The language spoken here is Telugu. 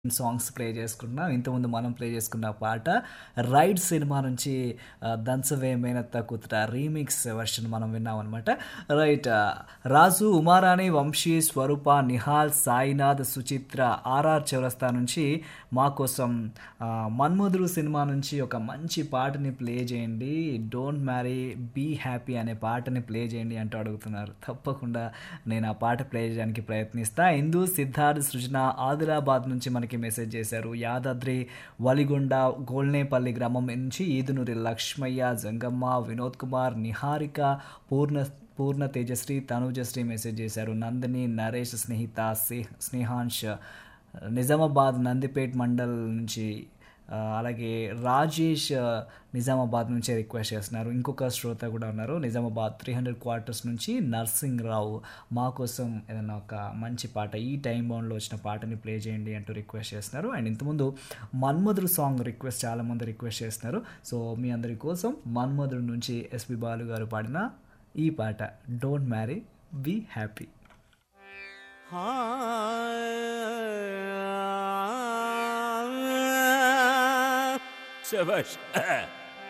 సాంగ్స్ ప్లే చేసుకున్నాం ఇంతకుముందు మనం ప్లే చేసుకున్న పాట రైడ్ సినిమా నుంచి ఆ, దంచవే మేనత్త కూతుట రీమిక్స్ వర్షన్ మనం విన్నాం అనమాట రైట్ ఆ, రాజు ఉమారాణి వంశీ స్వరూప నిహాల్ సాయినాథ్ సుచిత్ర ఆర్ఆర్ చౌరస్తా నుంచి మా కోసం ఆ, మన్మధురు సినిమా నుంచి ఒక మంచి పాటని ప్లే చేయండి డోంట్ మ్యారీ బీ హ్యాపీ అనే పాటని ప్లే చేయండి అంటూ అడుగుతున్నారు తప్పకుండా నేను ఆ పాట ప్లే చేయడానికి ప్రయత్నిస్తా ఇందు సిద్ధార్థ్ సృజన ఆదిలాబాద్ నుంచి మనకి మెసేజ్ చేశారు యాదాద్రి వలిగొండ గోల్నేపల్లి గ్రామం నుంచి ఈదునూరి లక్ష్మయ్య జంగమ్మ వినోద్ కుమార్ నిహారిక పూర్ణ పూర్ణ తేజశ్రీ తనుజశ్రీ మెసేజ్ చేశారు నందిని నరేష్ స్నేహిత స్నే- స్నేహాంశ్ నిజామాబాద్ నందిపేట్ మండల్ నుంచి ఆ, అలాగే రాజేష్ ఆ, నిజామాబాద్ నుంచి రిక్వెస్ట్ చేస్తున్నారు ఇంకొక శ్రోత కూడా ఉన్నారు నిజామాబాద్ త్రీ హండ్రెడ్ క్వార్టర్స్ నుంచి నర్సింగ్ రావు మా కోసం ఏదైనా ఒక మంచి పాట ఈ టైం బౌండ్లో వచ్చిన పాటని ప్లే చేయండి అంటూ రిక్వెస్ట్ చేస్తున్నారు అండ్ ఇంతకుముందు మన్మధుడు సాంగ్ రిక్వెస్ట్ చాలామంది రిక్వెస్ట్ చేస్తున్నారు సో మీ అందరి కోసం మన్మధుడు నుంచి ఎస్పి బాలు గారు పాడిన ఈ పాట డోంట్ మ్యారీ బీ హ్యాపీ శభాష్